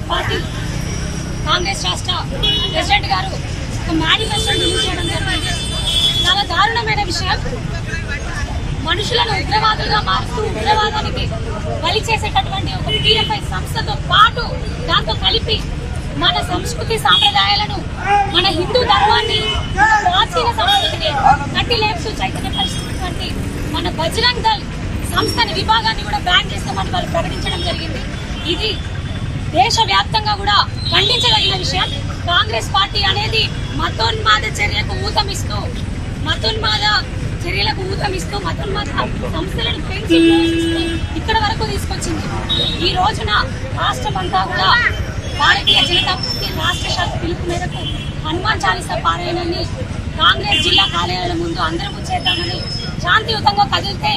party Congress రాష్ట్ర president గారు ఒక మేనిఫెస్టో రిలీజ్ చేయడం జరిగింది చాలా దారుణమైన విషయం మనుషులను ఉగ్రవాదులుగా మారుస్తూ ఉగ్రవాదానికి బలి చేసేటటువంటి ఒక పిఎఫ్ఐ సంస్థతో పాటు దాంతో కలిపి మన సంస్కృతి సాంప్రదాయాలను మన హిందూ ధర్మాన్ని మన ప్రాచీన సంస్కృతిని కట్టి లేపుతూ చైతన్యపరిచినటువంటి మన బజరంగ్ దళ్ సంస్థని విభాగాన్ని కూడా బ్యాన్ చేస్తామని వాళ్ళు ప్రకటించడం జరిగింది ఇది దేశవ్యాప్తంగా కూడా ఖండించదగిన విషయం కాంగ్రెస్ పార్టీ అనేది మతోన్మాద చర్యకు ఊతమిస్తూ మతోన్మాద చర్యలకు ఊతమిస్తూ మతోన్మాద సంస్థలను పెంచి పోషిస్తూ ఇక్కడ వరకు తీసుకొచ్చింది ఈ రోజున రాష్ట్రమంతా కూడా భారతీయ జనతా పార్టీ రాష్ట్ర శాఖ పిలుపు మేరకు హనుమాన్ చాలీసా పారాయణాన్ని కాంగ్రెస్ జిల్లా కార్యాలయాల ముందు అందరం చేద్దామని శాంతియుతంగా కదిలితే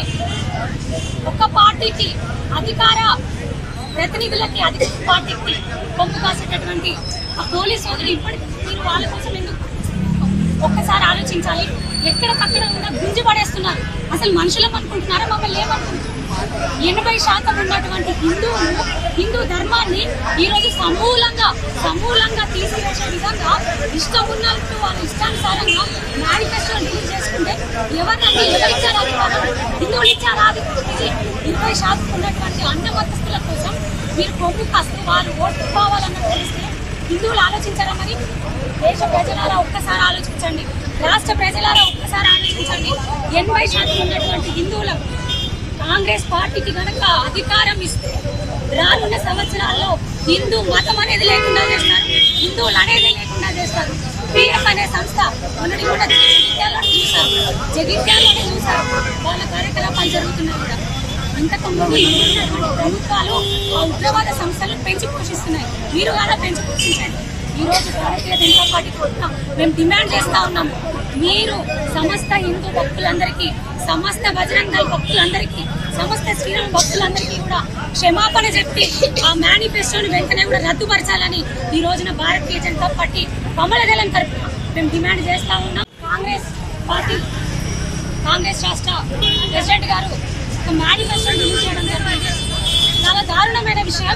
ఒక్క పార్టీకి అధికార ప్రతినిధులకి అధికార పార్టీకి కొమ్ము కాసేటటువంటి ఆ పోలీసు సోదరులు ఇప్పటికీ మీరు వాళ్ళ కోసం ఎందుకు ఒక్కసారి ఆలోచించాలి ఎక్కడికక్కడ కూడా గుంజి పడేస్తున్నారు అసలు మనుషులం అనుకుంటున్నారా మమ్మల్ని ఏమనుకుంటున్నారు ఎనభై శాతం ఉన్నటువంటి హిందువులు హిందూ ధర్మాన్ని ఈ రోజు సమూలంగా సమూలంగా తీసివేసే విధంగా ఇష్టం ఉన్నట్టు వాళ్ళ ఇష్టానుసారంగా మేనిఫెస్టో రిలీజ్ చేసుకుంటే ఎవరినంటే ఎవరు ఇచ్చారు అధికారం హిందువులు ఇచ్చారు అధికారం ఇది ఇరవై శాతం ఉన్నటువంటి అన్న మతస్థుల కోసం మీరు కొమ్ము కాస్తే వారు ఓటు కావాలన్న తెలిస్తే హిందువులు ఆలోచించారా మరి దేశ ప్రజలారా ఒక్కసారి ఆలోచించండి రాష్ట్ర ప్రజలారా ఒక్కసారి ఆలోచించండి ఎనభై శాతం ఉన్నటువంటి హిందువులకు కాంగ్రెస్ పార్టీకి గనక అధికారం ఇస్తే రానున్న సంవత్సరాల్లో హిందూ మతం అనేది లేకుండా చేస్తారు హిందువులు అనేది లేకుండా చేస్తారు పిఎఫ్ అనే సంస్థ మొన్నటి కూడా జగిత్యాలలో చూశారు జగిత్యాలనే చూశారు వాళ్ళ కార్యకలాపాలు జరుగుతున్నాయి కూడా ఇంతకు ముందు ఉన్నటువంటి ప్రభుత్వాలు ఆ ఉగ్రవాద సంస్థలను పెంచి పోషిస్తున్నాయి మీరు కూడా పెంచి పోషించండి ఈ రోజు భారతీయ జనతా పార్టీ కూడా మేము డిమాండ్ చేస్తా ఉన్నాం మీరు సమస్త హిందూ భక్తులందరికీ సమస్త బజరంగ దళ భక్తులందరికీ సమస్త శ్రీరామ భక్తులందరికీ కూడా క్షమాపణ చెప్పి ఆ మేనిఫెస్టోని వెంటనే కూడా రద్దుపరచాలని ఈ రోజున భారతీయ జనతా పార్టీ కమల దళం తరఫున మేము డిమాండ్ చేస్తా ఉన్నాం కాంగ్రెస్ పార్టీ కాంగ్రెస్ రాష్ట్ర ప్రెసిడెంట్ గారు ఒక మేనిఫెస్టో రిలీజ్ చేయడం జరిగింది చాలా దారుణమైన విషయం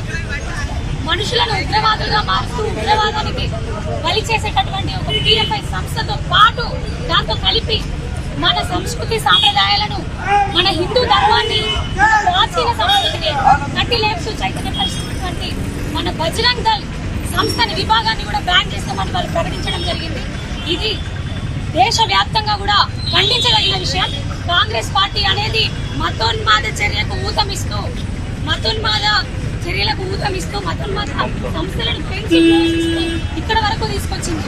మనుషులను ఉగ్రవాదులుగా మారుస్తూ ఉగ్రవాదానికి బలి చేసేటటువంటి ఒక పిఎఫ్ఐ సంస్థతో పాటు దాంతో కలిపి మన సంస్కృతి సాంప్రదాయాలను మన హిందూ ధర్మాన్ని మన ప్రాచీన సంస్కృతిని కట్టి లేపుతూ చైతన్యపరిచినటువంటి మన బజరంగ్ దళ్ సంస్థని విభాగాన్ని కూడా బ్యాన్ చేస్తామని వాళ్ళు ప్రకటించడం జరిగింది ఇది దేశవ్యాప్తంగా కూడా ఖండించదగిన విషయం కాంగ్రెస్ పార్టీ అనేది మతోన్మాద చర్యకు ఊతమిస్తూ మతోన్మాద చర్యలకు ఊతమిస్తూ మతోన్మాద సంస్థలను పెంచి పోషిస్తూ ఇక్కడ వరకు తీసుకొచ్చింది